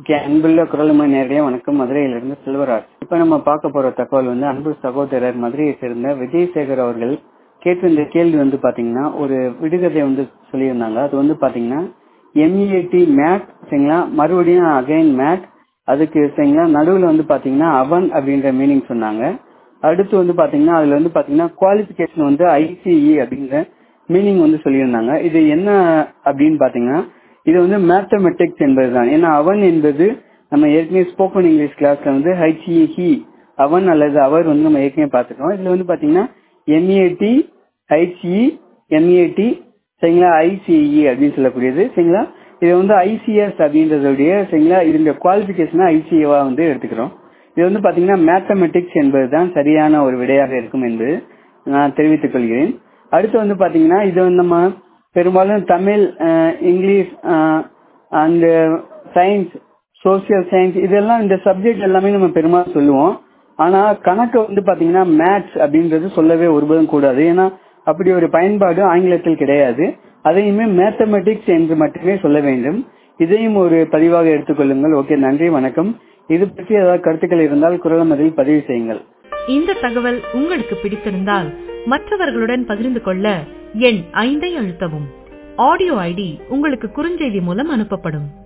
okay அன்புள்ள குரலுமை நேரடியா வணக்கம் மதுரையிலிருந்து செல்வராஜ் இப்ப நம்ம பார்க்க போற தகவல் வந்து அன்பு சகோதரர் மதுரையை சேர்ந்த விஜயசேகர் அவர்கள் கேட்டிருந்த கேள்வி வந்து பாத்தீங்கன்னா ஒரு விடுகதை வந்து சொல்லியிருந்தாங்க அது வந்து பாத்தீங்கன்னா எம்இஏடி மேட் சரிங்களா மறுபடியும் அகைன் மேட் அதுக்கு சரிங்களா நடுவுல வந்து பாத்தீங்கன்னா அவன் அப்படின்ற மீனிங் சொன்னாங்க அடுத்து வந்து பாத்தீங்கன்னா அதுல வந்து பாத்தீங்கன்னா குவாலிபிகேஷன் வந்து ஐசிஇ அப்படின்ற மீனிங் வந்து சொல்லியிருந்தாங்க இது என்ன அப்படின்னு பாத்தீங்கன்னா இது வந்து மேத்தமெட்டிக்ஸ் என்பதுதான் ஏன்னா அவன் என்பது நம்ம ஏற்கனவே ஸ்போக்கன் இங்கிலீஷ் கிளாஸ்ல வந்து ஹைச்இ ஹி அவன் அல்லது அவர் வந்து நம்ம ஏற்கனவே பார்த்துருக்கோம் இதுல வந்து பாத்தீங்கன்னா எம்ஏடி ஹைச்இ எம்ஏடி சரிங்களா ஐசிஇ அப்படின்னு சொல்லக்கூடியது சரிங்களா இது வந்து ஐசிஎஸ் அப்படின்றதுடைய சரிங்களா இந்த குவாலிபிகேஷனை ஐசிஏவா வந்து எடுத்துக்கிறோம் இது வந்து பாத்தீங்கன்னா மேத்தமெட்டிக்ஸ் என்பதுதான் சரியான ஒரு விடையாக இருக்கும் என்று நான் தெரிவித்துக் கொள்கிறேன் அடுத்து வந்து பாத்தீங்கன்னா இது வந்து நம்ம பெரும்பாலும் Tamil English and science social science இதெல்லாம் இந்த சப்ஜெக்ட் எல்லாமே நம்ம பெரும்பாலும் சொல்லுவோம் ஆனா கணக்கு வந்து பாத்தீங்கன்னா மேத்ஸ் அப்படின்றது சொல்லவே ஒருபோதும் கூடாது ஏன்னா அப்படி ஒரு பயன்பாடு ஆங்கிலத்தில் கிடையாது அதையுமே மேத்தமெட்டிக்ஸ் என்று மட்டுமே சொல்ல வேண்டும் இதையும் ஒரு பதிவாக எடுத்துக்கொள்ளுங்கள் ஓகே நன்றி வணக்கம் இது பற்றி ஏதாவது கருத்துக்கள் இருந்தால் குரலமதில் பதிவு செய்யுங்கள் இந்த தகவல் உங்களுக்கு பிடித்திருந்தால் மற்றவர்களுடன் பகிர்ந்து கொள்ள எண் ஐந்தை அழுத்தவும் ஆடியோ ஐடி உங்களுக்கு குறுஞ்செய்தி மூலம் அனுப்பப்படும்